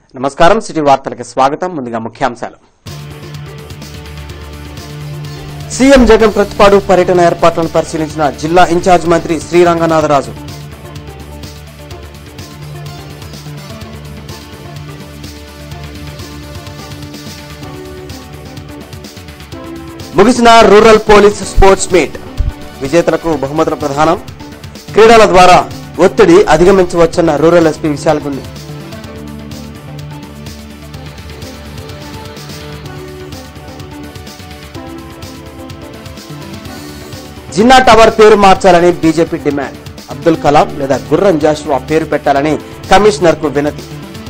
నమస్కారం సిటీ వార్తలకు స్వాగతం ముందుగా ముఖ్యాంశాలు సీఎం జగన్ ప్రతిపాడు పర్యటన ఏర్పాట్లను పరిశీలించిన జిల్లా ఇన్ఛార్జ్ మంత్రి శ్రీరంగనాథరాజు ముగిసిన రూరల్ పోలీస్ స్పోర్ట్స్ మీట్ విజేతలకు బహుమతుల ప్రదానం క్రీడల ద్వారా ఒత్తిడి అధిగమించవచ్చన్న రూరల్ ఎస్పీ విశాల్ గుండి జిన్నా టవర్ పేరు మార్చాలని బీజేపీ డిమాండ్ అబ్దుల్ కలాం లేదా గుర్రం జాషువా పేరు పెట్టాలని కమిషనర్ కు వినతి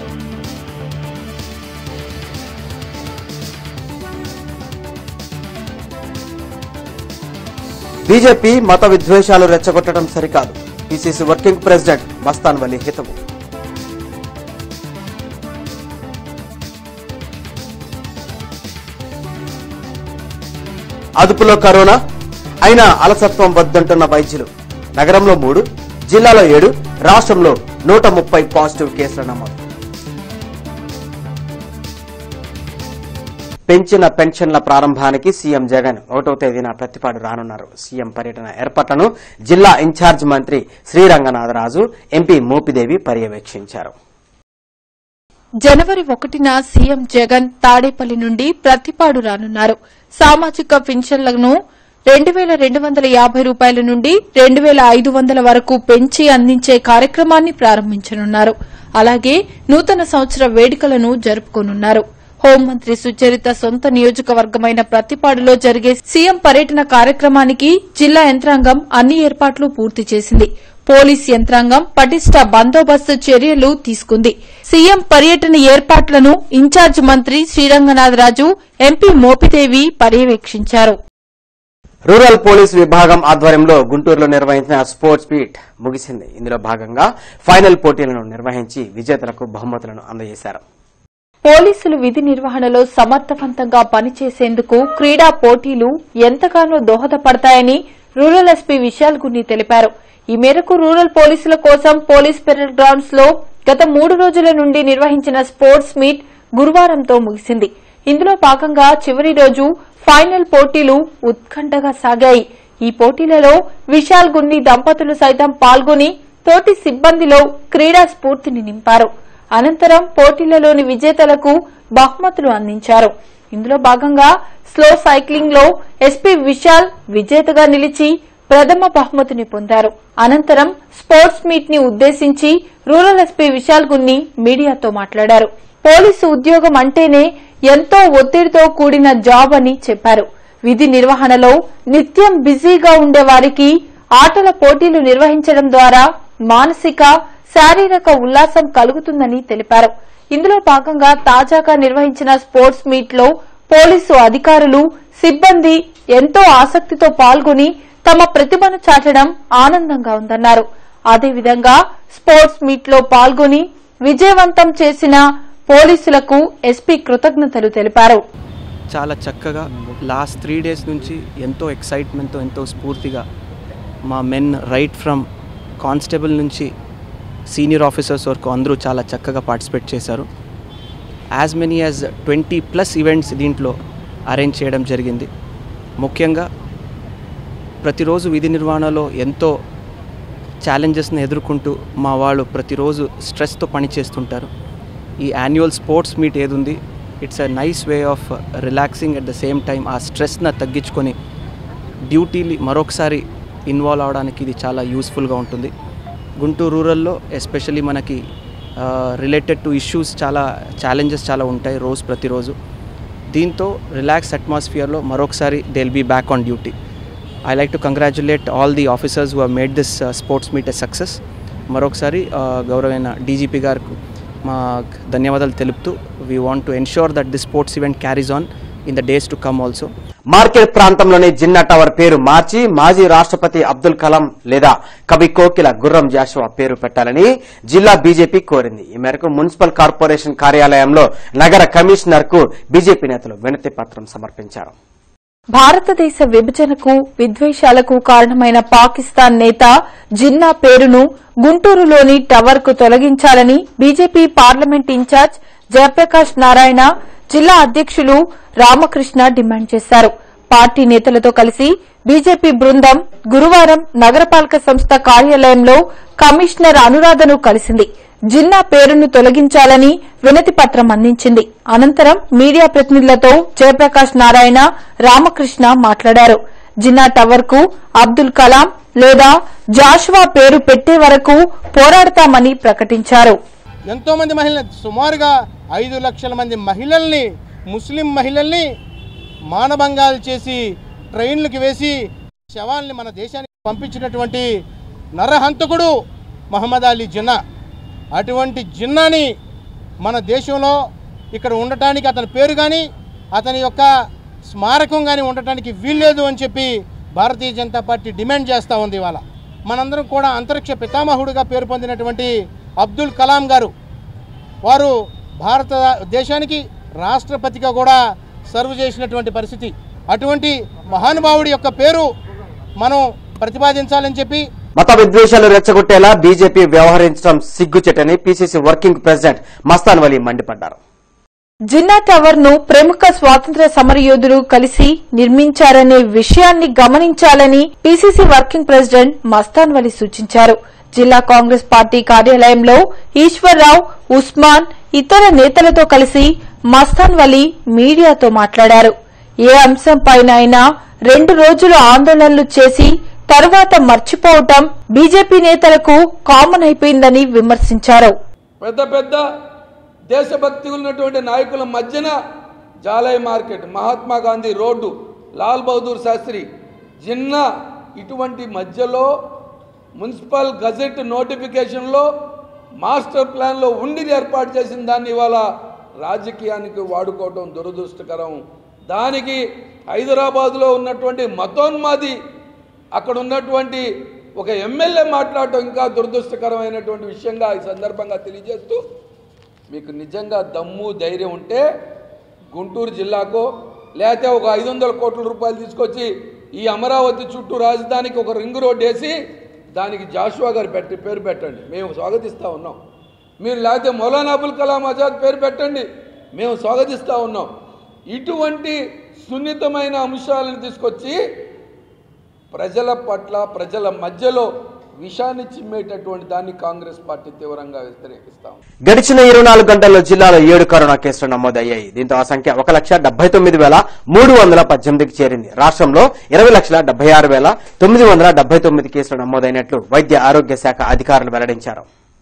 బీజేపీ మత విద్వేషాలు రెచ్చగొట్టడం సరికాదు PCC working president Mastan Vali హితవు అదుపులో కరోనా అయినా అలసత్వం వద్దంటున్న వైద్యులు నగరంలో మూడు జిల్లాలో ఏడు రాష్ట్రంలో నూట ముప్పై పాజిటివ్ కేసుల నమోదు పెంచిన పెన్షన్ల ప్రారంభానికి సీఎం జగన్ ఒకటో తేదీన ప్రతిపాడు రానున్నారు సీఎం పర్యటన ఏర్పాట్లను జిల్లా ఇన్ఛార్జ్ మంత్రి శ్రీరంగనాథరాజు ఎంపీ మోపిదేవి పర్యవేక్షించారు జనవరి ఒకటిన సీఎం జగన్ తాడేపల్లి నుండి ప్రతిపాడు రానున్నారు సామాజిక పింఛన్లను రెండు వేల రెండు వందల యాభై రూపాయల నుండి రెండు వేల ఐదు వందల వరకు పెంచి అందించే కార్యక్రమాన్ని ప్రారంభించనున్నారు అలాగే నూతన సంవత్సర వేడుకలను జరుపుకోనున్నారు హోంమంత్రి సుచరిత సొంత నియోజకవర్గమైన ప్రతిపాడులో జరిగే సీఎం పర్యటన కార్యక్రమానికి జిల్లా యంత్రాంగం అన్ని ఏర్పాట్లు పూర్తి చేసింది పోలీస్ యంత్రాంగం పటిష్ట బందోబస్తు చర్యలు తీసుకుంది సీఎం పర్యటన ఏర్పాట్లను ఇన్ఛార్జ్ మంత్రి శ్రీరంగనాథరాజు ఎంపీ మోపిదేవి పర్యవేక్షించారు రూరల్ పోలీస్ విభాగం ఆధ్వర్యంలో గుంటూరులో నిర్వహించిన స్పోర్ట్స్ మీట్ ముగిసింది ఇందులో భాగంగా ఫైనల్ పోటీలను నిర్వహించి విజేతలకు బహుమతులను అందజేశారు పోలీసులు విధి నిర్వహణలో సమర్థవంతంగా పనిచేసేందుకు క్రీడా పోటీలు ఎంతగానో దోహదపడతాయని రూరల్ ఎస్పీ విశాల్ గున్ని తెలిపారు ఈ మేరకు రూరల్ పోలీసుల కోసం పోలీస్ పెరడ్ గ్రౌండ్స్ లో గత మూడు రోజుల నుండి నిర్వహించిన స్పోర్ట్స్ మీట్ గురువారంతో ముగిసింది ఇందులో భాగంగా చివరి రోజు ఫైనల్ పోటీలు ఉత్కంఠగా సాగాయి ఈ పోటీలలో విశాల్ గున్ని దంపతులు సైతం పాల్గొని తోటి సిబ్బందిలో క్రీడా స్ఫూర్తిని నింపారు అనంతరం పోటీలలోని విజేతలకు బహుమతులు అందించారు ఇందులో భాగంగా స్లో సైక్లింగ్ లో ఎస్పీ విశాల్ విజేతగా నిలిచి ప్రథమ బహుమతిని పొందారు అనంతరం స్పోర్ట్స్ మీట్ ని ఉద్దేశించి రూరల్ ఎస్పీ విశాల్ గున్ని మీడియాతో మాట్లాడారు పోలీసు ఉద్యోగం అంటేనే ఎంతో ఒత్తిడితో కూడిన జాబ్ అని చెప్పారు విధి నిర్వహణలో నిత్యం బిజీగా ఉండే వారికి ఆటల పోటీలు నిర్వహించడం ద్వారా మానసిక శారీరక ఉల్లాసం కలుగుతుందని తెలిపారు ఇందులో భాగంగా తాజాగా నిర్వహించిన స్పోర్ట్స్ మీట్ లో పోలీసు అధికారులు సిబ్బంది ఎంతో ఆసక్తితో పాల్గొని తమ ప్రతిభను చాటడం ఆనందంగా ఉందన్నారు అదేవిధంగా స్పోర్ట్స్ మీట్ లో పాల్గొని విజయవంతం చేసిన పోలీసులకు ఎస్పీ కృతజ్ఞతలు తెలిపారు చాలా చక్కగా లాస్ట్ త్రీ డేస్ నుంచి ఎంతో ఎక్సైట్మెంట్తో ఎంతో స్ఫూర్తిగా మా మెన్ రైట్ ఫ్రమ్ కానిస్టేబుల్ నుంచి సీనియర్ ఆఫీసర్స్ వరకు అందరూ చాలా చక్కగా పార్టిసిపేట్ చేశారు as many as twenty plus events దీంట్లో అరేంజ్ చేయడం జరిగింది ముఖ్యంగా ప్రతిరోజు విధి నిర్వహణలో ఎంతో ఛాలెంజెస్ని ఎదుర్కొంటూ మా వాళ్ళు ప్రతిరోజు స్ట్రెస్తో పనిచేస్తుంటారు ఈ యాన్యువల్ స్పోర్ట్స్ మీట్ ఏది ఉంది it's a nice way of relaxing at the same time ఆ స్ట్రెస్ని తగ్గించుకొని డ్యూటీని మరొకసారి ఇన్వాల్వ్ అవడానికి ఇది చాలా యూస్ఫుల్గా ఉంటుంది గుంటూరు రూరల్లో ఎస్పెషల్లీ మనకి రిలేటెడ్ టు ఇష్యూస్ చాలా ఛాలెంజెస్ చాలా ఉంటాయి రోజు ప్రతిరోజు దీంతో రిలాక్స్ అట్మాస్ఫియర్లో మరొకసారి they will be back on duty I like to congratulate all the officers who made this sports meet a success మరొకసారి uh, గౌరవైన డీజీపీ గారికి మా ధన్యవాదాలు తెలుపుతూ we want to ensure that the sports event carries on in the days to come also market ప్రాంతంలోని Jinnah tower పేరు మార్చి మాజీ రాష్ట్రపతి అబ్దుల్ కలాం లేదా కవి కోకిల గుర్రం జాషువా పేరు పెట్టాలని జిల్లా బీజేపీ కోరింది ఈ మేరకు మున్సిపల్ కార్పొరేషన్ కార్యాలయంలో నగర కమిషనర్ కు బీజేపీ నేతలు వినతి పత్రం సమర్పించారు భారతదేశ విభజనకు విద్వేషాలకు కారణమైన పాకిస్తాన్ నేత జిన్నా పేరును గుంటూరులోని టవర్ కు తొలగించాలని BJP parliament in-charge Jayaprakash Narayana జిల్లా అధ్యక్షులు రామకృష్ణ డిమాండ్ చేశారు పార్టీ నేతలతో కలిసి బీజేపీ బృందం గురువారం నగరపాలక సంస్థ కార్యాలయంలో కమిషనర్ అనురాధను కలిసింది జిన్నా పేరును తొలగించాలని వినతి పత్రం అందించింది అనంతరం మీడియా ప్రతినిధులతో జయప్రకాష్ నారాయణ రామకృష్ణ మాట్లాడారు జిన్నా టవర్ కు అబ్దుల్ కలాం లేదా జాషువా పేరు పెట్టే వరకు పోరాడతామని ప్రకటించారు ఎంతో మంది మహిళలు సుమారుగా ఐదు లక్షల మంది మహిళల్ని ముస్లిం మహిళల్ని మానభంగాలు చేసి ట్రైన్లకు వేసి శవాల్ని మన దేశానికి పంపించినటువంటి నరహంతకుడు మహమ్మద్ అలీ జిన్నా అటువంటి జిన్నాని మన దేశంలో ఇక్కడ ఉండటానికి అతని పేరు కానీ అతని యొక్క స్మారకం కానీ ఉండటానికి వీల్లేదు అని చెప్పి భారతీయ జనతా పార్టీ డిమాండ్ చేస్తూ ఉంది ఇవాళ మనందరం కూడా అంతరిక్ష పితామహుడిగా పేరు పొందినటువంటి అబ్దుల్ కలాం గారు వారు భారతదేశానికి రాష్ట్రపతిగా కూడా సర్వ్ చేసినటువంటి పరిస్థితి అటువంటి మహానుభావుడి యొక్క పేరు మనం ప్రతిపాదించాలని చెప్పి మత విద్వేషాలు రెచ్చగొట్టేలా బీజేపీ వ్యవహరించడం సిగ్గుచెటని PCC working president Mastan Vali మండిపడ్డారు జిన్నా టవర్ ను ప్రముఖ స్వాతంత్ర్య సమరయోధులు కలిసి నిర్మించారనే విషయాన్ని గమనించాలని PCC working president Mastan Vali సూచించారు జిల్లా కాంగ్రెస్ పార్టీ కార్యాలయంలో ఈశ్వర్రావు ఉస్మాన్ ఇతర నేతలతో కలిసి మస్తాన్ వలి మీడియాతో మాట్లాడారు ఏ అంశంపైనైనా రెండు రోజులు ఆందోళనలు చేసి తరువాత మర్చిపోవటం బీజేపీ నేతలకు కామన్ అయిపోయిందని విమర్శించారు పెద్ద పెద్ద దేశభక్తి ఉన్నటువంటి నాయకుల మధ్యన జాలయ్ మార్కెట్ మహాత్మా గాంధీ రోడ్డు లాల్ బహదూర్ శాస్త్రి జిన్నా ఇటువంటి మధ్యలో మున్సిపల్ గజెట్ నోటిఫికేషన్లో మాస్టర్ ప్లాన్లో ఉండి ఏర్పాటు చేసిన దాన్ని ఇవాళ రాజకీయానికి వాడుకోవడం దురదృష్టకరం దానికి హైదరాబాదులో ఉన్నటువంటి మతోన్మాది అక్కడ ఉన్నటువంటి ఒక ఎమ్మెల్యే మాట్లాడటం ఇంకా దురదృష్టకరమైనటువంటి విషయంగా ఈ సందర్భంగా తెలియజేస్తూ మీకు నిజంగా దమ్ము ధైర్యం ఉంటే గుంటూరు జిల్లాకో లేకపోతే ఒక ఐదు వందల కోట్ల రూపాయలు తీసుకొచ్చి ఈ అమరావతి చుట్టూ రాజధానికి ఒక రింగ్ రోడ్ వేసి దానికి జాషువా గారు పెట్టి పేరు పెట్టండి మేము స్వాగతిస్తూ ఉన్నాం మీరు లేకపోతే మౌలానా అబుల్ కలాం ఆజాద్ పేరు పెట్టండి మేము స్వాగతిస్తూ ఉన్నాం ఇటువంటి సున్నితమైన అంశాలను తీసుకొచ్చి ప్రజల పట్ల ప్రజల మధ్యలో విషాన్ని చిమ్మేటటువంటి దాన్ని కాంగ్రెస్ పార్టీ తీవ్రంగా వ్యతిరేకిస్తాం గడిచిన ఇరవై నాలుగు గంటల్లో జిల్లాలో ఏడు కరోనా కేసులు నమోదయ్యాయి దీంతో ఆ సంఖ్య ఒక లక్ష డెబ్బై తొమ్మిది వేల మూడు వందల పద్దెనిమిదికి చేరింది రాష్ట్రంలో ఇరవై లక్షల డెబ్బై ఆరు వేల తొమ్మిది వందల డెబ్బై తొమ్మిది కేసులు నమోదైనట్లు వైద్య ఆరోగ్య శాఖ అధికారులు వెల్లడించారు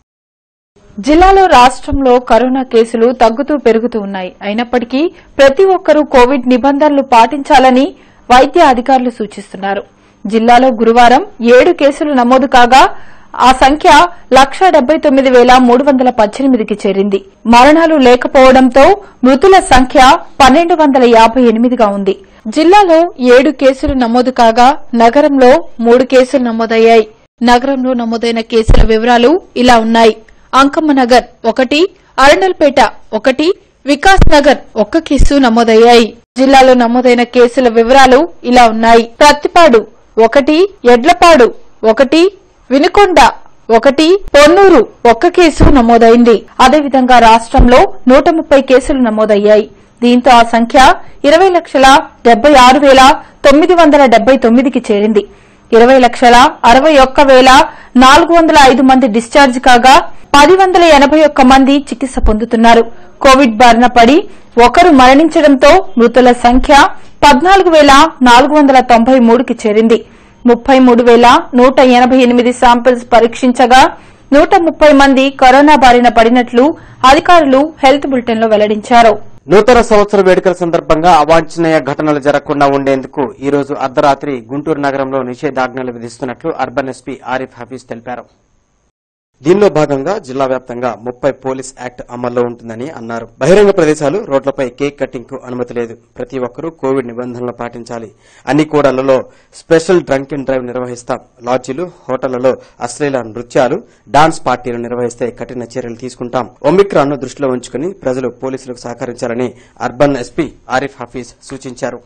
జిల్లాలో రాష్ట్రంలో కరోనా కేసులు తగ్గుతూ పెరుగుతూ ఉన్నాయి అయినప్పటికీ ప్రతి ఒక్కరూ కోవిడ్ నిబంధనలు పాటించాలని వైద్య అధికారులు సూచిస్తున్నారు జిల్లాలో గురువారం ఏడు కేసులు నమోదు కాగా ఆ సంఖ్య లక్ష డెబ్బై తొమ్మిది వేల మూడు వందల పద్దెనిమిదికి చేరింది మరణాలు లేకపోవడంతో మృతుల సంఖ్య పన్నెండు వందల యాభై ఎనిమిదిగా ఉంది జిల్లాలో ఏడు కేసులు నమోదు కాగా నగరంలో మూడు కేసులు నమోదయ్యాయి నగరంలో నమోదైన కేసుల వివరాలు ఇలా ఉన్నాయి అంకమ్మ నగర్ ఒకటి అరండల్పేట ఒకటి వికాస్ నగర్ ఒక్క కేసు నమోదయ్యాయి జిల్లాలో నమోదైన కేసుల వివరాలు ఇలా ఉన్నాయి ప్రత్తిపాడు ఒకటి ఎడ్లపాడు ఒకటి వినుకొండ ఒకటి పొన్నూరు ఒక్క కేసు నమోదైంది అదేవిధంగా రాష్ట్రంలో నూట ముప్పై కేసులు నమోదయ్యాయి దీంతో ఆ సంఖ్య ఇరవై లక్షల డెబ్బై ఆరు వేల తొమ్మిది వందల డెబ్బై తొమ్మిదికి చేరింది ఇరవై లక్షల అరవై ఒక్క వేల నాలుగు వందల ఐదు మంది డిశ్చార్జ్ కాగా పది వందల ఎనభై ఒక్క మంది చికిత్స పొందుతున్నారు కోవిడ్ బారిన పడి ఒకరు మరణించడంతో మృతుల సంఖ్య పద్నాలుగు వేల నాలుగు వందల తొంభై మూడుకి చేరింది ముప్పై మూడు వేల నూట ఎనభై ఎనిమిది శాంపిల్స్ పరీక్షించగా నూట ముప్పై మంది కరోనా బారిన పడినట్లు అధికారులు హెల్త్ బులెటిన్లో వెల్లడించారు నూతన సంవత్సర వేడుకల సందర్భంగా అవాంఛనీయ ఘటనలు జరగకుండా ఉండేందుకు ఈ రోజు అర్ధరాత్రి గుంటూరు నగరంలో నిషేధాజ్ఞలు విధిస్తున్నట్లు అర్బన్ ఎస్పీ ఆరిఫ్ హఫీజ్ తెలిపారు దీనిలో భాగంగా జిల్లా వ్యాప్తంగా ముప్పై పోలీస్ యాక్ట్ అమల్లో ఉంటుందని అన్నారు బహిరంగ ప్రదేశాలు రోడ్లపై కేక్ కటింగ్ కు అనుమతి లేదు ప్రతి ఒక్కరూ కోవిడ్ నిబంధనలు పాటించాలి అన్ని కూడళ్లలో స్పెషల్ డ్రంక్ అండ్ డ్రైవ్ నిర్వహిస్తాం లాడ్జీలు హోటళ్లలో అశ్లీల నృత్యాలు డాన్స్ పార్టీలు నిర్వహిస్తే కఠిన చర్యలు తీసుకుంటాం ఒమిక్రాన్ ను దృష్టిలో ఉంచుకుని ప్రజలు పోలీసులకు సహకరించాలని అర్బన్ ఎస్పీ ఆరిఫ్ హఫీజ్ సూచించారు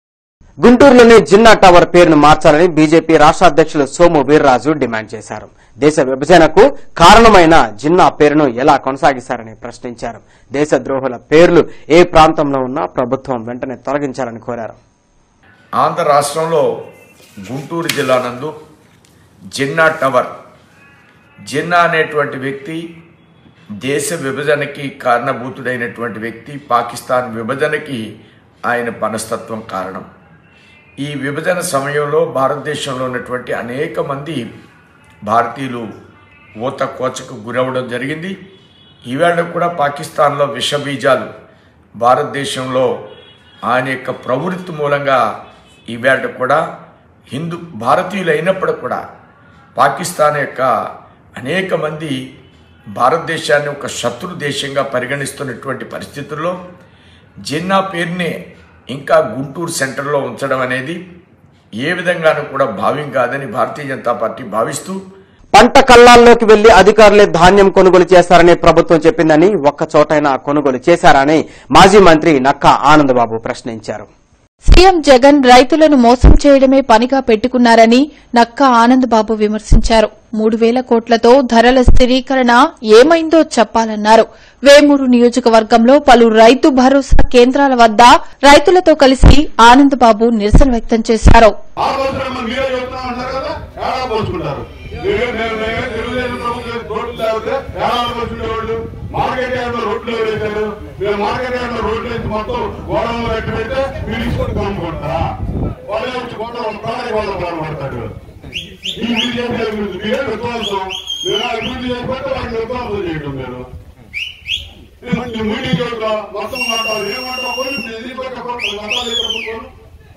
గుంటూరులోని జిన్నా టవర్ పేరును మార్చాలని బీజేపీ రాష్ట్ర అధ్యక్షులు సోము వీర్రాజు డిమాండ్ చేశారు దేశ విభజనకు కారణమైన జిన్నా పేరును ఎలా కొనసాగిస్తారని ప్రశ్నించారు దేశ ద్రోహుల పేర్లు ఏ ప్రాంతంలో ఉన్నా ప్రభుత్వం వెంటనే తొలగించాలని కోరారు ఆంధ్ర రాష్ట్రంలో గుంటూరు జిల్లా నందు జిన్నా టవర్ జిన్నా అనేటువంటి వ్యక్తి దేశ విభజనకి కారణభూతుడైనటువంటి వ్యక్తి పాకిస్తాన్ విభజనకి ఆయన మనస్తత్వం కారణం ఈ విభజన సమయంలో భారతదేశంలో ఉన్నటువంటి అనేక మంది భారతీయులు ఊత కోచకు గురవడం జరిగింది ఈవేళ కూడా పాకిస్తాన్లో విషబీజాలు భారతదేశంలో ఆయన యొక్క ప్రవృత్తి మూలంగా ఈవేళ కూడా హిందూ భారతీయులు అయినప్పుడు కూడా పాకిస్తాన్ యొక్క అనేక మంది భారతదేశాన్ని ఒక శత్రు దేశంగా పరిగణిస్తున్నటువంటి పరిస్థితుల్లో జిన్నా పేరుని ఇంకా గుంటూరు సెంటర్లో ఉంచడం అనేది ఏ విధంగానూ కూడా భావ్యం కాదని భారతీయ జనతా పార్టీ భావిస్తూ పంట కల్లాల్లోకి వెళ్లి అధికారులే ధాన్యం కొనుగోలు చేస్తారని ప్రభుత్వం చెప్పిందని ఒక్క చోటైనా కొనుగోలు చేశారని మాజీ మంత్రి నక్కా ఆనందబాబు ప్రశ్నించారు సీఎం జగన్ రైతులను మోసం చేయడమే పనిగా పెట్టుకున్నారని నక్కా ఆనందబాబు విమర్శించారు మూడు వేల కోట్లతో ధరల స్థిరీకరణ ఏమైందో చెప్పాలన్నారు వేమూరు నియోజకవర్గంలో పలు రైతు భరోసా కేంద్రాల వద్ద రైతులతో కలిసి ఆనందబాబు నిరసన వ్యక్తం చేశారు ఆ రోజున మనం మీరే చెప్తున్నాం అంటారు కదా ఏడా పోల్చుకుంటారు మేమే- మేము- మేమే తెలుగుదేశం ప్రభుత్వం రోడ్లు లేకపోతే ఏడాది పోల్చుకునేవాళ్ళు మార్కెట్ యార్డ్లో రోడ్లు వేశారు మేము మార్కెట్ యార్డ్లో రోడ్లు వేసి మొత్తం గోడౌన్లో పెట్టి పెడితే మీరు తీసుకొని కొనుక్కుంటారా వాళ్ళే వచ్చి గోడౌన్ ప్రాణానికి వాళ్ళు కొనుక్కుంటారు ఈ మీరు చేసే అభివృద్ధి మీరే విధ్వంసం మీరు ఆ అభివృద్ధి చేయకపోతే వాటిని విధ్వంసం చేయడం మీరు మీరు మీటింగ్ చెప్తా మొత్తం మాట్లాడాలి ఏం మాట్లాడాలి ఇది పక్క మతాలు ఇక్కడ కొనుక్కోను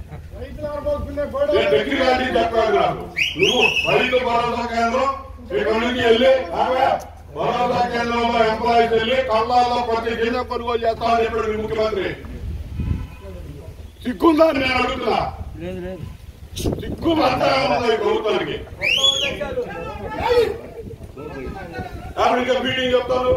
నేను వ్యక్తిగాని చెప్పాలి నాకు నువ్వు రైతు భరోసా కేంద్రం ఇక్కడ నుంచి వెళ్ళి ఆమె భరోసా కేంద్రంలో ఎంప్లాయీస్ వెళ్ళి కళ్ళాల్లో ప్రతి గింజ కొనుగోలు చేస్తామని చెప్పాడు మీ ముఖ్యమంత్రి సిగ్గుందా అని నేను అడుగుతున్నా సిగ్గు అంతా ఉంది ఈ ప్రభుత్వానికి అప్పుడు ఇంకా మీటింగ్ చెప్తాను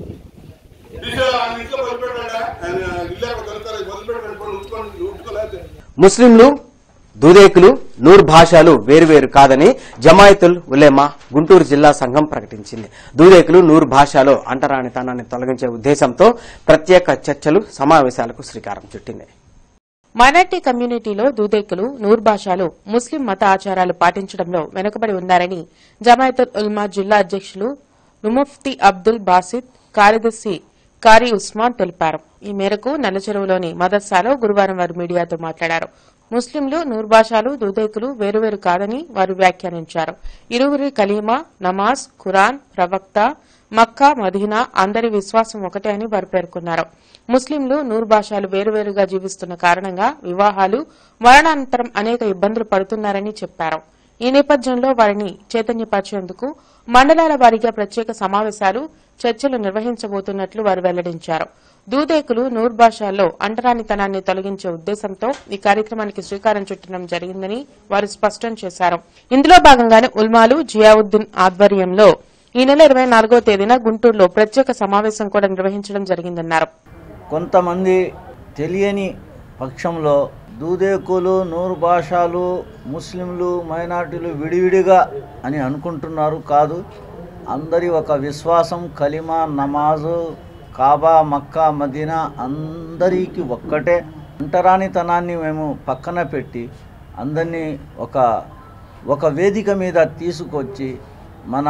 తీసే ఆయన ఇంట్లో వదిలిపెట్టాడా ఆయన ఇల్లు అక్కడ కలుగుతారు వదిలిపెట్టాడు ఉంచుకోండి ఉంచుకోలేదు ముస్లింలు దూదేకులు నూర్ భాషలు వేరువేరు కాదని జమాయతుల్ ఉలేమా గుంటూరు జిల్లా సంఘం ప్రకటించింది దూదేకులు నూర్ భాషలో అంటరానితనాన్ని తొలగించే ఉద్దేశంతో ప్రత్యేక చర్చలు సమావేశాలకు శ్రీకారం చుట్టింది మైనార్టీ కమ్యూనిటీలో దూదేకులు నూర్ భాషలు ముస్లిం మత ఆచారాలు పాటించడంలో వెనుకబడి ఉన్నారని జమాయతుల్ ఉల్మా జిల్లా అధ్యక్షులు నుముఫ్తి అబ్దుల్ బాసిద్ కార్యదర్శి కారీ ఉస్మాన్ తెలిపారు ఈ మేరకు నల్లచెరువులోని మదర్సాలో గురువారం వారు మీడియాతో మాట్లాడారు ముస్లింలు నూర్ భాషలు దూదేకులు వేరువేరు కాదని వారు వ్యాఖ్యానించారు ఇరువురి కలీమా నమాజ్ ఖురాన్ ప్రవక్త మక్కా మదీనా అందరి విశ్వాసం ఒకటే అని వారు పేర్కొన్నారు ముస్లింలు నూరు భాషలు వేరువేరుగా జీవిస్తున్న కారణంగా వివాహాలు మరణానంతరం అనేక ఇబ్బందులు పడుతున్నారని చెప్పారు ఈ నేపథ్యంలో వారిని చైతన్యపరిచేందుకు మండలాల వారీగా ప్రత్యేక సమావేశాలు చర్చలు నిర్వహించబోతున్నట్లు వారు వెల్లడించారు దూదేకులు నూర్ భాషల్లో అంటరానితనాన్ని తొలగించే ఉద్దేశంతో ఈ కార్యక్రమానికి శ్రీకారం చుట్టడం జరిగిందని వారు స్పష్టం చేశారు ఇందులో భాగంగానే ఉల్మాలు జియావుద్దీన్ ఆధ్వర్యంలో ఈ నెల ఇరవై నాలుగో తేదీన గుంటూరులో ప్రత్యేక సమావేశం కూడా నిర్వహించడం జరిగిందన్నారు కొంతమంది తెలియని పక్షంలో దూదేకులు నూరు భాషలు ముస్లింలు మైనార్టీలు విడివిడిగా అని అనుకుంటున్నారు కాదు అందరి ఒక విశ్వాసం కలిమా నమాజు కాబా మక్కా మదీనా అందరికీ ఒక్కటే అంటరానితనాన్ని మేము పక్కన పెట్టి అందరినీ ఒక ఒక వేదిక మీద తీసుకొచ్చి మన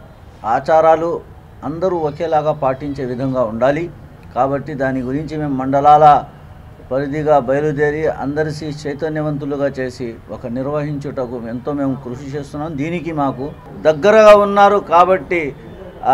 ఆచారాలు అందరూ ఒకేలాగా పాటించే విధంగా ఉండాలి కాబట్టి దాని గురించి మేము మండలాల పరిధిగా బయలుదేరి అందరిసి చైతన్యవంతులుగా చేసి ఒక నిర్వహించుటకు ఎంతో మేము కృషి చేస్తున్నాం దీనికి మాకు దగ్గరగా ఉన్నారు కాబట్టి ఆ,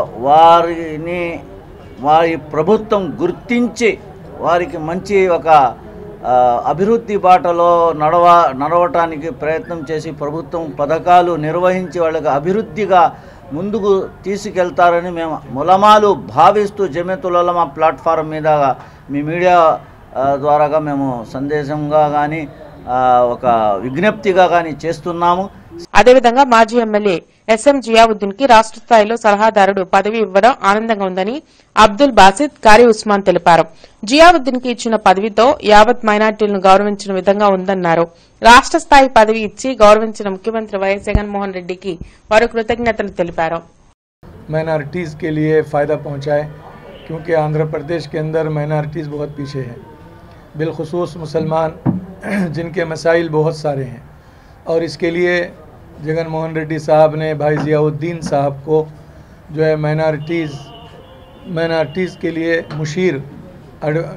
వారిని వారి ప్రభుత్వం గుర్తించి వారికి మంచి ఒక ఆ, అభివృద్ధి బాటలో నడవ నడవటానికి ప్రయత్నం చేసి ప్రభుత్వం పథకాలు నిర్వహించి వాళ్ళకి అభివృద్ధిగా ముందుకు తీసుకెళ్తారని మేము ములమాలు భావిస్తూ జమెతులమా ప్లాట్ఫారం మీద మీ మీడియా ఆ, ద్వారాగా మేము సందేశంగా కానీ ఆ, ఒక విజ్ఞప్తిగా కానీ చేస్తున్నాము అదేవిధంగా మాజీ ఎమ్మెల్యే ఎస్ఎం జియావుద్దీన్ కి రాష్ట్ర స్థాయిలో సలహాదారుడు పదవి ఇవ్వడం ఆనందంగా ఉందని అబ్దుల్ బాసిద్ కారీ ఉస్మాన్ తెలిపారు జియావుద్దీన్ కి ఇచ్చిన పదవితో యావత్ మైనార్టీలను గౌరవించిన విధంగా ఉందన్నారు రాష్ట్ర స్థాయి పదవి ఇచ్చి గౌరవించిన ముఖ్యమంత్రి వైఎస్ జగన్మోహన్ రెడ్డికి వారు కృతజ్ఞతలు తెలిపారు माइनॉरिटीज़ के लिए फ़ायदा पहुंचाए क्योंकि आंध्र प्रदेश के अंदर माइनॉरिटीज़ बहुत पीछे हैं बिलखसूस मुसलमान जिनके मसाइल बहुत सारे हैं और इसके लिए जगन मोहन रेड्डी साहब ने भाई ज़ियाउद्दीन साहब को जो है माइनॉरिटीज़ माइनॉरिटीज़ के लिए मुशीर अड-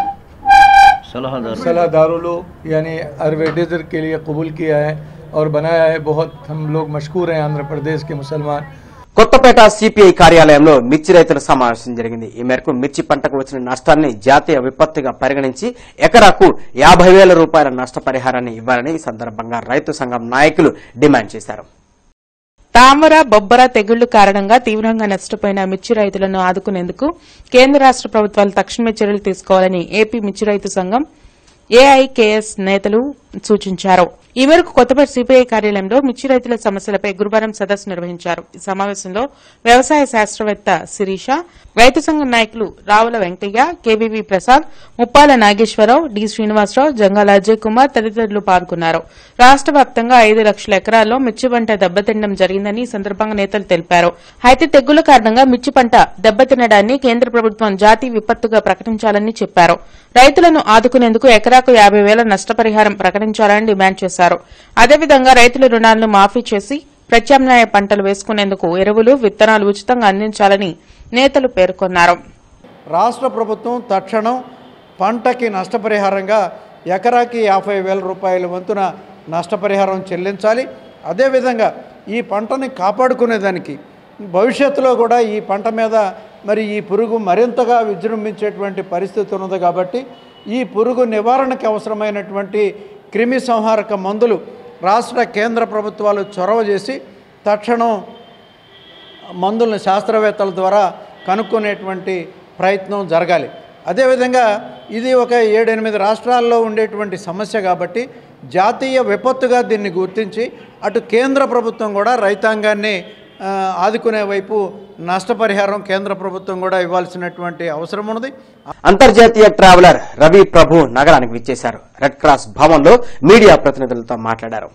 సలహాదారు सलाहदारुलो यानी अरवेडेजर के लिए कबूल किया है और बनाया है बहुत हम लोग मशहूर हैं आंध्र प्रदेश के मुसलमान కొత్తపేట సిపిఐ కార్యాలయంలో మిర్చి రైతుల సమావేశం జరిగింది ఈ మేరకు మిర్చి పంటకు వచ్చిన నష్టాన్ని జాతీయ విపత్తుగా పరిగణించి ఎకరాకు యాభై వేల రూపాయల నష్టపరిహారాన్ని ఇవ్వాలని ఈ సందర్భంగా రైతు సంఘం నాయకులు డిమాండ్ చేశారు తామర బొబ్బర తెగుళ్లు కారణంగా తీవ్రంగా నష్టపోయిన మిర్చి రైతులను ఆదుకునేందుకు కేంద్ర రాష్ట ప్రభుత్వాలు తక్షణమే చర్యలు తీసుకోవాలని ఏపీ మిర్చి రైతు సంఘం ఏఐకేఎస్ నేతలు సూచించారు ఈ మేరకు కొత్తపేట సిపిఐ కార్యాలయంలో మిర్చి రైతుల సమస్యలపై గురువారం సదస్సు నిర్వహించారు ఈ సమావేశంలో వ్యవసాయ శాస్త్రవేత్త శిరీష రైతు సంఘం నాయకులు రావుల వెంకయ్య కేవీవీ ప్రసాద్ ముప్పాల నాగేశ్వరరావు డి శ్రీనివాసరావు జంగాల అజయ్ కుమార్ తదితరులు పాల్గొన్నారు రాష్ట వ్యాప్తంగా ఐదు లక్షల ఎకరాల్లో మిర్చి పంట దెబ్బతినడం జరిగిందని ఈ సందర్భంగా నేతలు తెలిపారు అయితే తెగుళ్ల కారణంగా మిర్చి పంట దెబ్బతినడాన్ని కేంద్ర ప్రభుత్వం జాతీయ విపత్తుగా ప్రకటించాలని చెప్పారు రైతులను ఆదుకునేందుకు ఎకరాకు యాభై వేల నష్టపరిహారం ప్రకటించాలని డిమాండ్ చేశారు అదేవిధంగా రైతుల రుణాలను మాఫీ చేసి ప్రత్యామ్నాయ పంటలు వేసుకునేందుకు ఎరువులు విత్తనాలు ఉచితంగా అందించాలని నేతలు పేర్కొన్నారు రాష్ట్ర ప్రభుత్వం తక్షణం పంటకి నష్టపరిహారంగా ఎకరాకి యాభై వేల రూపాయల వంతున నష్టపరిహారం చెల్లించాలి అదేవిధంగా ఈ పంటని కాపాడుకునేదానికి భవిష్యత్తులో కూడా ఈ పంట మీద మరి ఈ పురుగు మరింతగా విజృంభించేటువంటి పరిస్థితి ఉన్నది కాబట్టి ఈ పురుగు నివారణకి అవసరమైనటువంటి క్రిమి సంహారక మందులు రాష్ట్ర కేంద్ర ప్రభుత్వాలు చొరవ చేసి తక్షణం మందులను శాస్త్రవేత్తల ద్వారా కనుక్కునేటువంటి ప్రయత్నం జరగాలి అదేవిధంగా ఇది ఒక ఏడెనిమిది రాష్ట్రాల్లో ఉండేటువంటి సమస్య కాబట్టి జాతీయ విపత్తుగా దీన్ని గుర్తించి అటు కేంద్ర ప్రభుత్వం కూడా రైతాంగాన్ని ఆ, ఆదుకునే వైపు నష్టపరిహారం కేంద్ర ప్రభుత్వం కూడా ఇవ్వాల్సినటువంటి అవసరం ఉన్నది అంతర్జాతీయ ట్రావెలర్ రవి ప్రభు నగరానికి విచ్చేశారు రెడ్ క్రాస్ భవన్లో మీడియా ప్రతినిధులతో మాట్లాడారు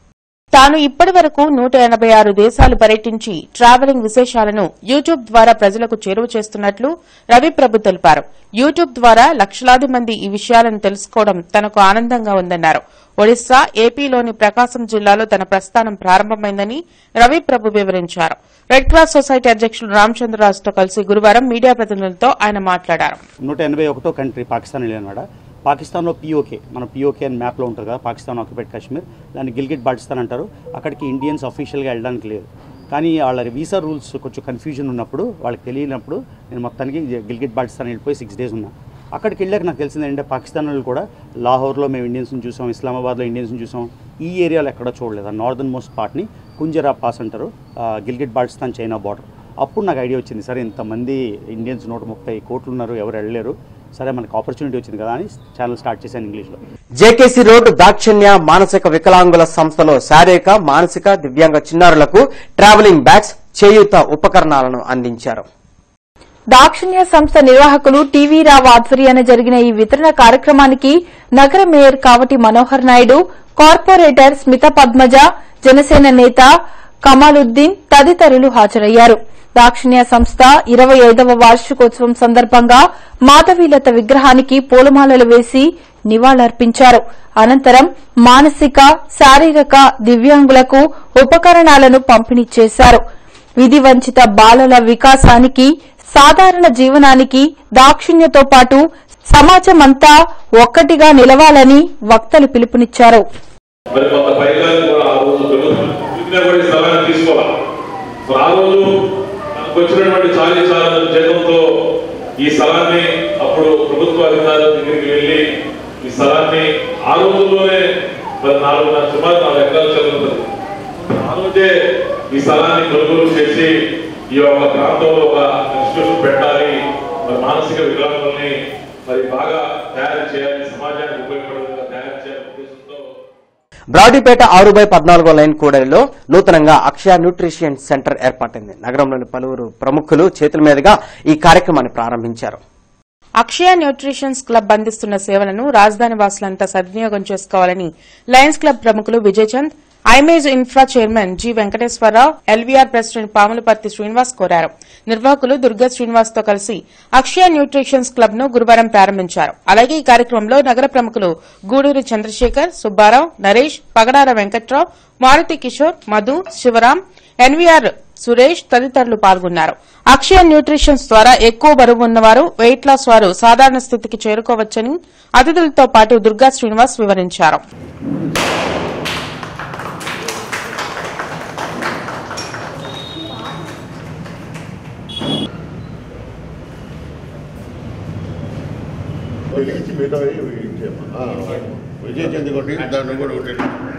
తాను ఇప్పటి వరకు నూట ఎనభై ఆరు దేశాలు పర్యటించి ట్రావెలింగ్ విశేషాలను యూట్యూబ్ ద్వారా ప్రజలకు చేరువ చేస్తున్నట్లు రవి ప్రభు తెలిపారు యూట్యూబ్ ద్వారా లక్షలాది మంది ఈ విషయాలను తెలుసుకోవడం తనకు ఆనందంగా ఉందన్నారు ఒడిశా ఏపీలోని ప్రకాశం జిల్లాలో తన ప్రస్థానం ప్రారంభమైందని రవి ప్రభు వివరించారు రెడ్ క్రాస్ సొసైటీ అధ్యక్షులు రామచంద్రరాజుతో కలిసి గురువారం మీడియా ప్రతినిధులతో ఆయన మాట్లాడారు నూట ఎనభై ఒకటో కంట్రీ పాకిస్తాన్ వెళ్ళానమాట పాకిస్తాన్లో పిఓకే మన పిఓకే అని మ్యాప్లో ఉంటుంది కదా పాకిస్తాన్ ఆక్యుపైడ్ కాశ్మీర్ దాన్ని గిల్గిట్ బాటిస్తాన్ అంటారు అక్కడికి ఇండియన్స్ అఫీషియల్గా వెళ్ళడానికి లేదు కానీ వాళ్ళ వీసా రూల్స్ కొంచెం కన్ఫ్యూజన్ ఉన్నప్పుడు వాళ్ళకి తెలియనప్పుడు నేను మొత్తానికి గిల్గిట్ బాటిస్తాన్ వెళ్ళిపోయి సిక్స్ డేస్ ఉన్నా అక్కడికి వెళ్ళాక నాకు తెలిసింది ఏంటంటే పాకిస్తాన్ వాళ్ళు కూడా లాహోర్లో మేము ఇండియన్స్ని చూసాం ఇస్లామాబాద్లో ఇండియన్స్ని చూసాం ఈ ఏరియాలో ఎక్కడ చూడలేదు ఆ నార్దర్న్ మోస్ట్ పార్ట్ని కుంజరా పాస్ అంటారు ఆ, గిల్గిట్ బాటిస్తాన్ చైనా బార్డర్ అప్పుడు నాకు ఐడియా వచ్చింది సరే ఇంతమంది ఇండియన్స్ నూట ముప్పై కోట్లు ఉన్నారు ఎవరు వెళ్ళలేరు సరే మనకు ఆపర్చునిటీ వచ్చింది కదా అని ఛానల్ స్టార్ట్ చేశాను ఇంగ్లీష్లో జేకేసీ రోడ్ దాక్షిణ్య మానసిక వికలాంగుల సంస్థలో శారీరక మానసిక దివ్యాంగ చిన్నారులకు ట్రావెలింగ్ బ్యాగ్స్ చేయూత ఉపకరణాలను అందించారు దాక్షిణ్య సంస్థ నిర్వాహకులు టీవీ రావు ఆధ్వర్యాన జరిగిన ఈ వితరణ కార్యక్రమానికి నగర మేయర్ కావటి మనోహర్ నాయుడు కార్పొరేటర్ స్మిత పద్మజ జనసేన నేత కమాలుద్దీన్ తదితరులు హాజరయ్యారు దాక్షిణ్య సంస్థ ఇరవై ఐదవ వార్షికోత్సవం సందర్భంగా మాధవీలత విగ్రహానికి పూలమాలలు వేసి నివాళులర్పించారు అనంతరం మానసిక శారీరక దివ్యాంగులకు ఉపకరణాలను పంపిణీ చేశారు విధి వంచిత బాలల వికాసానికి సాధారణ జీవనానికి దాక్షిణ్యతో పాటు సమాజమంతా ఒక్కటిగా నిలవాలని వక్తలు పిలుపునిచ్చారు మరి కొంత పైకాన్ని కూడా ఆ రోజు ప్రభుత్వం ఇచ్చినా కూడా ఈ స్థలాన్ని తీసుకోవాలి మరి ఆ రోజు మనకు వచ్చినటువంటి చాలీ చాలా జీతంతో ఈ స్థలాన్ని అప్పుడు ప్రభుత్వ అధికారుల దగ్గరికి వెళ్ళి ఈ స్థలాన్ని ఆ రోజుల్లోనే మరి నాలుగున్నర సుమారు నాలుగు ఎకరాలు చదువుతుంది ఆ రోజే ఈ స్థలాన్ని కొనుగోలు చేసి ఈ యొక్క ప్రాంతంలో ఒక ఇన్స్టిట్యూషన్ పెట్టాలి మరి మానసిక వికలాంగుల్ని మరి బాగా తయారు చేయాలి సమాజానికి ఉపయోగపడే విధంగా తయారు చేయాలనే ఉద్దేశంతో బ్రాడీపేట ఆరు బై పద్నాలుగో లైన్ కూడలిలో నూతనంగా అక్షయ న్యూట్రిషన్ సెంటర్ ఏర్పాటైంది నగరంలోని పలువురు ప్రముఖులు చేతుల మీదుగా ఈ కార్యక్రమాన్ని ప్రారంభించారు అక్షయ న్యూట్రిషన్స్ క్లబ్ అందిస్తున్న సేవలను రాజధాని వాసులంతా సద్వినియోగం చేసుకోవాలని లయన్స్ క్లబ్ ప్రముఖులు Vijay Chand Imaze infra chairman G Venkateswararao LVR president Pamulaparthi Srinivas కోరారు నిర్వాహకులు దుర్గా శ్రీనివాస్ తో కలిసి అక్షయ న్యూట్రిషన్స్ క్లబ్ ను గురువారం ప్రారంభించారు అలాగే ఈ కార్యక్రమంలో నగర ప్రముఖులు గూడూరి చంద్రశేఖర్ సుబ్బారావు నరేష్ పగడార వెంకట్రావు మారుతి కిషోర్ మధు శివరాం ఎన్వీఆర్ సురేష్ తదితరులు పాల్గొన్నారు అక్షయ న్యూట్రిషన్స్ ద్వారా ఎక్కువ బరువు ఉన్నవారు వెయిట్ లాస్ వారు సాధారణ స్థితికి చేరుకోవచ్చని అతిథులతో పాటు దుర్గా శ్రీనివాస్ వివరించారు వెలిగించి మిగతా వెలిగించేమ్మా విజయ్ చంద్ర కొట్టి దాన్ని కూడా కొట్టి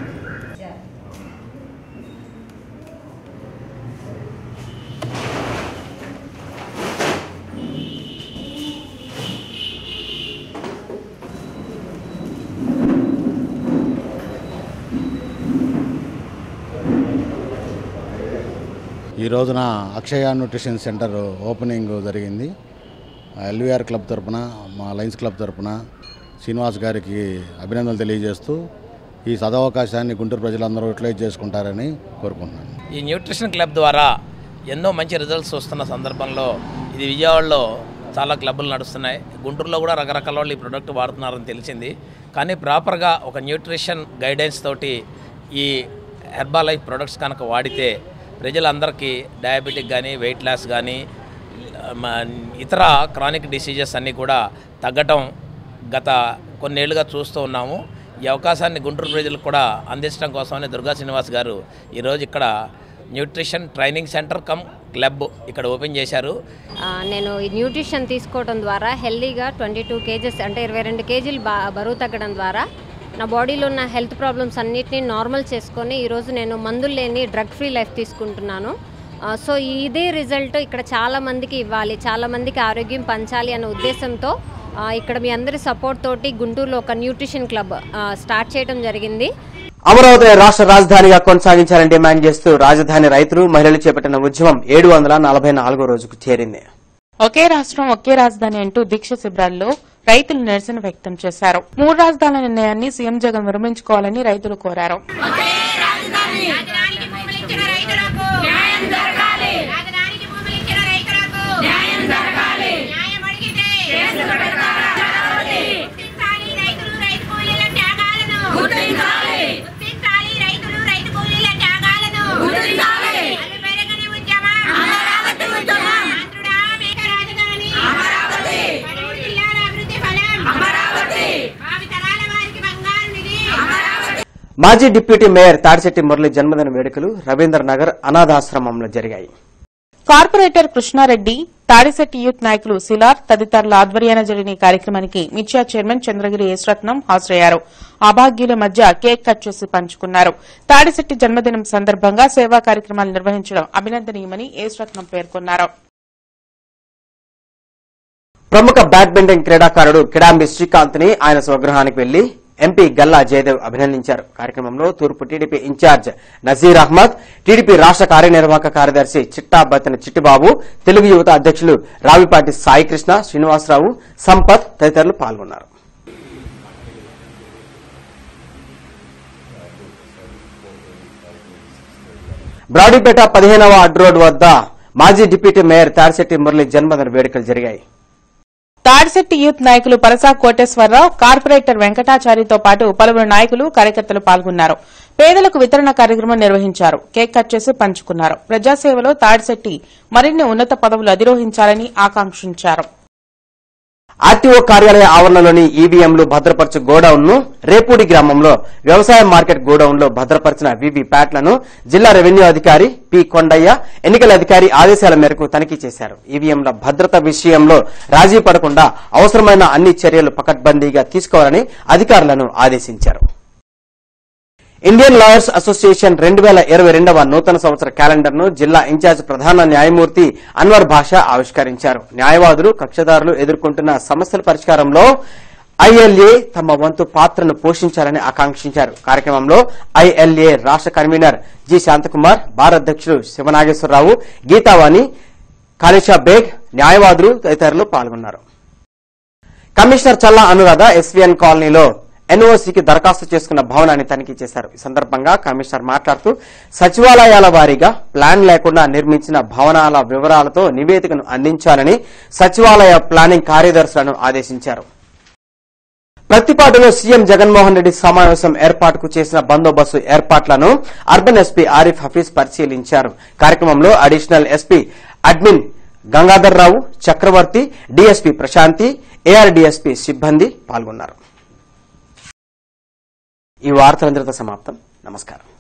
ఈ రోజున అక్షయ న్యూట్రిషన్ సెంటర్ ఓపెనింగ్ జరిగింది ఎల్వీఆర్ క్లబ్ తరపున మా లయన్స్ క్లబ్ తరపున శ్రీనివాస్ గారికి అభినందనలు తెలియజేస్తూ ఈ సదవకాశాన్ని గుంటూరు ప్రజలందరూ యూటిలైజ్ చేసుకుంటారని కోరుకుంటున్నాను ఈ న్యూట్రిషన్ క్లబ్ ద్వారా ఎన్నో మంచి రిజల్ట్స్ వస్తున్న సందర్భంలో ఇది విజయవాడలో చాలా క్లబ్బులు నడుస్తున్నాయి గుంటూరులో కూడా రకరకాల వాళ్ళు ఈ ప్రోడక్ట్ వాడుతున్నారని తెలిసింది కానీ ప్రాపర్గా ఒక న్యూట్రిషన్ గైడెన్స్ తోటి ఈ హెర్బా లైఫ్ ప్రొడక్ట్స్ కనుక వాడితే ప్రజలందరికీ డయాబెటిక్ కానీ వెయిట్ లాస్ కానీ మ- ఇతర క్రానిక్ డిసీజెస్ అన్నీ కూడా తగ్గటం గత కొన్నేళ్లుగా చూస్తూ ఉన్నాము ఈ అవకాశాన్ని గుంటూరు ప్రజలకు కూడా అందించడం కోసమని దుర్గా శ్రీనివాస్ గారు ఈరోజు ఇక్కడ nutrition training centre cum club ఇక్కడ ఓపెన్ చేశారు ఆ, నేను ఈ న్యూట్రిషన్ తీసుకోవడం ద్వారా హెల్దీగా ట్వంటీ టూ కేజెస్ అంటే ఇరవై రెండు కేజీలు బా బరువు తగ్గడం ద్వారా నా బాడీలో ఉన్న హెల్త్ ప్రాబ్లమ్స్ అన్నిటినీ నార్మల్ చేసుకొని ఈరోజు నేను మందులు లేని డ్రగ్ ఫ్రీ లైఫ్ తీసుకుంటున్నాను ఆ, సో ఇదే రిజల్ట్ ఇక్కడ చాలా మందికి ఇవ్వాలి చాలా మందికి ఆరోగ్యం పంచాలి అనే ఉద్దేశంతో ఆ, ఇక్కడ మీ అందరి సపోర్ట్ తోటి గుంటూరులో ఒక న్యూట్రిషన్ క్లబ్ ఆ, స్టార్ట్ చేయడం జరిగింది అమరావతిని రాష్ట్ర రాజధానిగా కొనసాగించాలని డిమాండ్ చేస్తూ రాజధాని రైతులు మహిళలు చేపట్టిన ఉద్యమం ఏడు వందల నలభై నాలుగో రోజుకు చేరింది ఒకే రాష్ట్రం ఒకే రాజధాని అంటూ దీక్ష శిబిరాల్లో రైతులు నిరసన వ్యక్తం చేశారు మూడు రాజధానుల నిర్ణయాన్ని సీఎం జగన్ విరమించుకోవాలని రైతులు కోరారు మాజీ డిప్యూటీ మేయర్ తాడిశెట్టి మురళి జన్మదిన వేడుకలు రవీంద్ర నగర్ అనాథాశ్రమంలో జరిగాయి కార్పొరేటర్ కృష్ణారెడ్డి తాడిశెట్టి యూత్ నాయకులు సిలార్ తదితరుల ఆధ్వర్యాన జరిగిన ఈ కార్యక్రమానికి మిర్చా చైర్మన్ చంద్రగిరి యేసరత్నం హాజరయ్యారు అభాగ్యుల మధ్య కేక్ కట్ చేసి పంచుకున్నారు తాడిశెట్టి జన్మదినం సందర్భంగా సేవా కార్యక్రమాలు నిర్వహించడం అభినందనీయమని యేసరత్నం పేర్కొన్నారు ప్రముఖ బ్యాడ్మింటన్ క్రీడాకారుడు కిడాంబి శ్రీకాంత్ ని ఆయన స్వగృహానికి వెళ్లి ఎంపీ గల్లా జయదేవ్ అభినందించారు కార్యక్రమంలో తూర్పు TDP in charge Nazeer Ahmed TDP రాష్ట్ర కార్యనిర్వాహక కార్యదర్శి చిట్టా బత్తన చిట్టిబాబు తెలుగు యువత అధ్యక్షులు రావిపాటి సాయికృష్ణ శ్రీనివాసరావు సంపత్ తదితరులు పాల్గొన్నారు బ్రాడీపేట పదిహేనవ అడ్ రోడ్ వద్ద మాజీ డిప్యూటీ మేయర్ తాడిశెట్టి మురళి జన్మదిన వేడుకలు జరిగాయి తాడిశెట్టి యూత్ నాయకులు పరసా కోటేశ్వరరావు కార్పొరేటర్ వెంకటాచారితో పాటు పలువురు నాయకులు కార్యకర్తలు పాల్గొన్నారు పేదలకు వితరణ కార్యక్రమం నిర్వహించారు కేక్ కట్ చేసి పంచుకున్నారు ప్రజాసేవలో తాడిశెట్టి మరిన్ని ఉన్నత పదవులు అధిరోహించాలని ఆకాంక్షించారు ఆర్టీఓ కార్యాలయ ఆవరణలోని ఈవీఎంలు భద్రపరచు గోడౌన్ ను రేపూడి గ్రామంలో వ్యవసాయ మార్కెట్ గోడౌన్ లో భద్రపరిచిన వీవీ ప్యాట్లను జిల్లా రెవెన్యూ అధికారి పి కొండయ్య ఎన్నికల అధికారి ఆదేశాల మేరకు తనిఖీ చేశారు ఈవీఎంల భద్రత విషయంలో రాజీ పడకుండా అవసరమైన అన్ని చర్యలు పకడ్బందీగా తీసుకోవాలని అధికారులను ఆదేశించారు ఇండియన్ లాయర్స్ అసోసియేషన్ రెండు వేల ఇరవై రెండవ నూతన సంవత్సర క్యాలెండర్ ను జిల్లా ఇన్ఛార్జ్ ప్రధాన న్యాయమూర్తి అన్వర్ భాషా ఆవిష్కరించారు న్యాయవాదులు కక్షదారులు ఎదుర్కొంటున్న సమస్యల పరిష్కారంలో ఐఎల్ఏ తమ వంతు పాత్రను పోషించాలని ఆకాంక్షించారు కార్యక్రమంలో ఐఎల్ఏ రాష్ట్ర కన్వీనర్ జి శాంతకుమార్ బార్ అధ్యక్షుడు శివనాగేశ్వరరావు గీతావాణి కాళిషా బేగ్ న్యాయవాదులు తదితరులు పాల్గొన్నారు కమిషనర్ చల్లా అనురాధ ఎస్వీఎన్ కాలనీలో ఎన్ఓసీకి దరఖాస్తు చేసుకున్న భవనాన్ని తనిఖీ చేశారు ఈ సందర్భంగా కమిషనర్ మాట్లాడుతూ సచివాలయాల వారీగా ప్లాన్ లేకుండా నిర్మించిన భవనాల వివరాలతో నివేదికను అందించాలని సచివాలయ ప్లానింగ్ కార్యదర్శులను ఆదేశించారు ప్రతిపాటులో సీఎం జగన్మోహన్ రెడ్డి సమావేశం ఏర్పాటుకు చేసిన బందోబస్తు ఏర్పాట్లను అర్బన్ ఎస్పీ ఆరిఫ్ హఫీజ్ పరిశీలించారు కార్యక్రమంలో additional SP admin Gangadhar Rao Chakravarthi DSP Prashanthi ARDSP సిబ్బంది పాల్గొన్నారు ఈ వార్తలందరితో సమాప్తం నమస్కారం